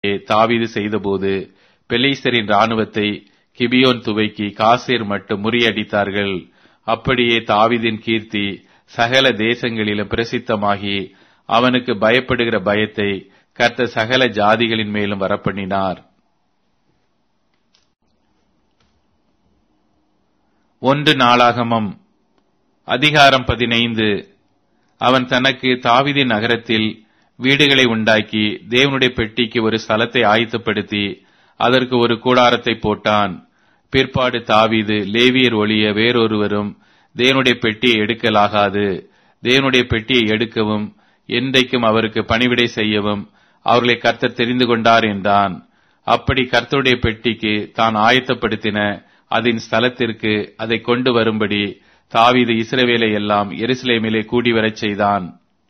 தாவீது செய்தபோது பெலிஸ்தரின் இராணுவத்தை கிபியோன் துவைக்கி காசேர் மட்டும் முறியடித்தார்கள் அப்படியே தாவீதின் கீர்த்தி சகல தேசங்களிலும் பிரசித்தமாகி அவனுக்கு பயப்படுகிற பயத்தை கர்த்தர் சகல ஜாதிகளின் மேலும் வரப்பண்ணினார் ஒன்று நாளாகமம் அதிகாரம் பதினைந்து அவன் தனக்கு தாவிதின் நகரத்தில் வீடுகளை உண்டாக்கி தேவனுடைய பெட்டிக்கு ஒரு ஸ்தலத்தை ஆயத்தப்படுத்தி அதற்கு ஒரு கூடாரத்தை போட்டான் பிற்பாடு தாவீது லேவியர் ஒளிய வேறொருவரும் தேவனுடைய பெட்டியை எடுக்கலாகாது தேவனுடைய பெட்டியை எடுக்கவும் என்றைக்கும் அவருக்கு பணிவிடை செய்யவும் அவர்களை கர்த்தர் தெரிந்து கொண்டார் என்றான் அப்படி கர்த்தருடைய பெட்டிக்கு தான் ஆயத்தப்படுத்தின அதன் ஸ்தலத்திற்கு அதை கொண்டு வரும்படி தாவீது இஸ்ரவேலை எல்லாம் எருசலேமிலே கூடி வரச் செய்தான்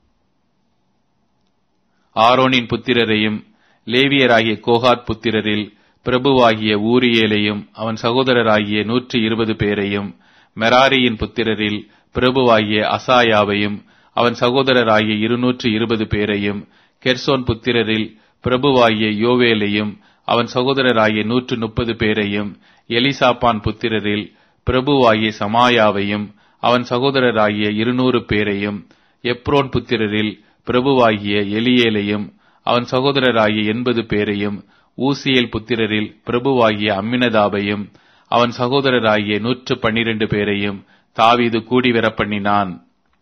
ஆரோனின் புத்திரரையும் லேவியராகிய கோகாத் புத்திரரில் பிரபுவாகிய ஊரியேலையும் அவன் சகோதரராகிய நூற்றி இருபது பேரையும் மெராரியின் புத்திரரில் பிரபுவாகிய அசாயாவையும் அவன் சகோதரராகிய இருநூற்று இருபது பேரையும் கெர்சோன் புத்திரரில் பிரபுவாகிய யோவேலையும் அவன் சகோதரராகிய நூற்று முப்பது பேரையும் எலிசாப்பான் புத்திரரில் பிரபுவாகிய சமாயாவையும் அவன் சகோதரராகிய இருநூறு பேரையும் எப்ரோன் புத்திரரில் பிரபுவாகிய எலியேலையும் அவன் சகோதரராகிய எண்பது பேரையும் ஊசியேல் புத்திரரில் பிரபுவாகிய அம்மினதாபையும் அவன் சகோதரராகிய நூற்று பன்னிரண்டு பேரையும் தாவீது கூடிவர பண்ணினான்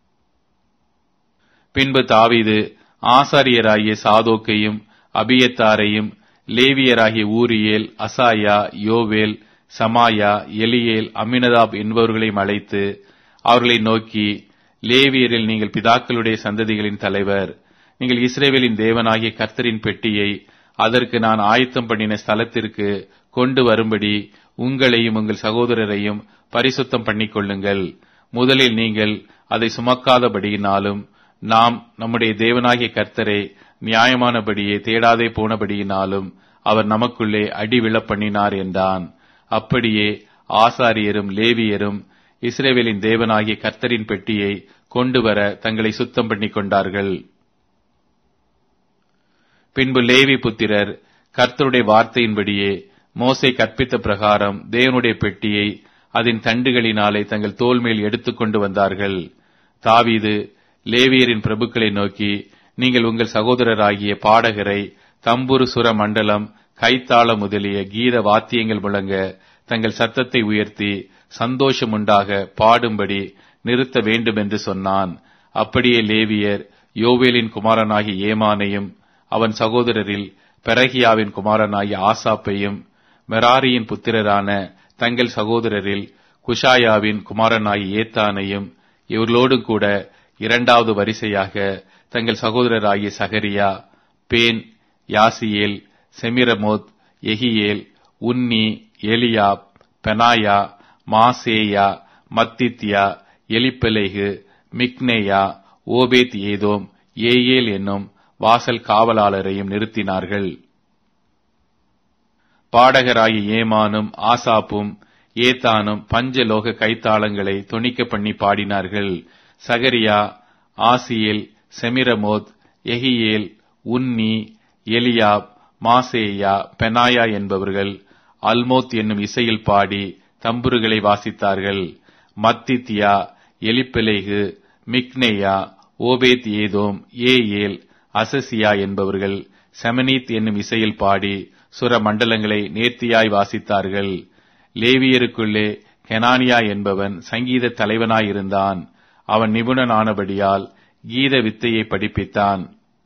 பின்பு தாவீது ஆசாரியராகிய சாதோக்கையும் அபியத்தாரையும் லேவியராகிய ஊரியேல் அசாயா யோவேல் சமாயா எலியேல் அமினதாப் என்பவர்களையும் அழைத்து அவர்களை நோக்கி லேவியரில் நீங்கள் பிதாக்களுடைய சந்ததிகளின் தலைவர் நீங்கள் இஸ்ரேவேலின் தேவனாகிய கர்த்தரின் பெட்டியை அதற்கு நான் ஆயத்தம் பண்ணின ஸ்தலத்திற்கு கொண்டு வரும்படி உங்களையும் உங்கள் சகோதரரையும் பரிசுத்தம் பண்ணிக்கொள்ளுங்கள் முதலில் நீங்கள் அதை சுமக்காதபடியினாலும் நாம் நம்முடைய தேவனாகிய கர்த்தரை நியாயமானபடியே தேடாதே போனபடியினாலும் அவர் நமக்குள்ளே அடி விழப் பண்ணினார் என்றான் அப்படியே ஆசாரியரும் லேவியரும் இஸ்ரேவேலின் தேவனாகிய கர்த்தரின் பெட்டியை கொண்டு வர தங்களை சுத்தம் பண்ணிக் கொண்டார்கள் பின்பு லேவி புத்திரர் கர்த்தருடைய வார்த்தையின்படியே மோசை கற்பித்த பிரகாரம் தேவனுடைய பெட்டியை அதன் தண்டுகளினாலே தங்கள் தோல் மேல் எடுத்துக்கொண்டு வந்தார்கள் தாவீது லேவியரின் பிரபுக்களை நோக்கி நீங்கள் உங்கள் சகோதரராகிய பாடகரை தம்புரு சுர மண்டலம் கைத்தாள முதலிய கீத வாத்தியங்கள் முழங்க தங்கள் சத்தத்தை உயர்த்தி சந்தோஷம் உண்டாக பாடும்படி நிறுத்த வேண்டும் என்று சொன்னான் அப்படியே லேவியர் யோவேலின் குமாரனாகிய ஏமானையும் அவன் சகோதரரில் பெரகியாவின் குமாரனாகிய ஆசாப்பையும் மெராரியின் புத்திரரான தங்கள் சகோதரரில் குஷாயாவின் குமாரனாகிய ஏத்தானையும் இவர்களோடு கூட இரண்டாவது வரிசையாக தங்கள் சகோதரராகிய சகரியா பேன் யாசியேல் செமிரமோத் எகியேல் உன்னி எலியாப் பெனாயா மாசேயா மத்தித்யா எலிப்பெலேகு மிக்னேயா ஓபேத் ஏதோம் ஏயேல் என்னும் வாசல் காவலாளரையும் நிறுத்தினார்கள் பாடகராகிய ஏமானும் ஆசாப்பும் ஏத்தானும் பஞ்சலோக கைத்தாளங்களை தொனிக்க பண்ணி பாடினார்கள் சகரியா ஆசியேல் செமிரமோத் எகியேல் உன்னி எலியாப் மாசேயா பெனாயா என்பவர்கள் அல்மோத் என்னும் இசையில் பாடி தம்புருகளை வாசித்தார்கள் மத்தித்யா எலிப்பெலேகு மிக்னேயா ஓபேத் ஏதோம் ஏயேல் அசசியா என்பவர்கள் செமனீத் என்னும் இசையில் பாடி சுர மண்டலங்களை நேர்த்தியாய் வாசித்தார்கள் லேவியருக்குள்ளே கெனானியா என்பவன் சங்கீத தலைவனாயிருந்தான் அவன் நிபுணனானபடியால் கீத வித்தையை படிப்பித்தான்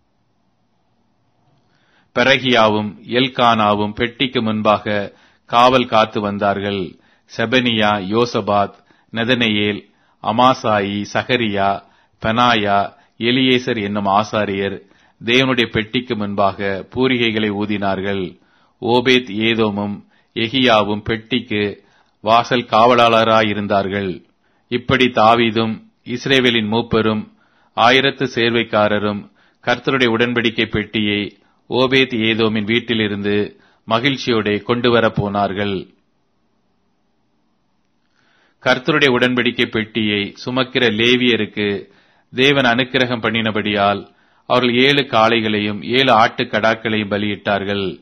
பெரகியாவும் எல்கானாவும் பெட்டிக்கு முன்பாக காவல் காத்து வந்தார்கள் செபனியா யோசபாத் நெதனேயேல் அமாசாயி சகரியா பெனாயா எலியேசர் என்னும் ஆசாரியர் தேவனுடைய பெட்டிக்கு முன்பாக பூரிகைகளை ஊதினார்கள் ஓபேத் ஏதோமும் எகியாவும் பெட்டிக்கு வாசல் காவலாளராயிருந்தார்கள் இப்படி தாவீதும் இஸ்ரேவேலின் மூப்பரும் ஆயிரத்து சேர்வைக்காரரும் கர்த்தருடைய உடன்படிக்கை பெட்டியை ஓபேத் ஏதோமின் வீட்டிலிருந்து மகிழ்ச்சியோட கொண்டு வரப் போனார்கள் கர்த்தருடைய உடன்படிக்கை பெட்டியை சுமக்கிற லேவியருக்கு தேவன் அனுக்கிரகம் பண்ணினபடியால் அவர்கள் ஏழு காளைகளையும் ஏழு ஆட்டுக்கடாக்களையும் பலியிட்டார்கள்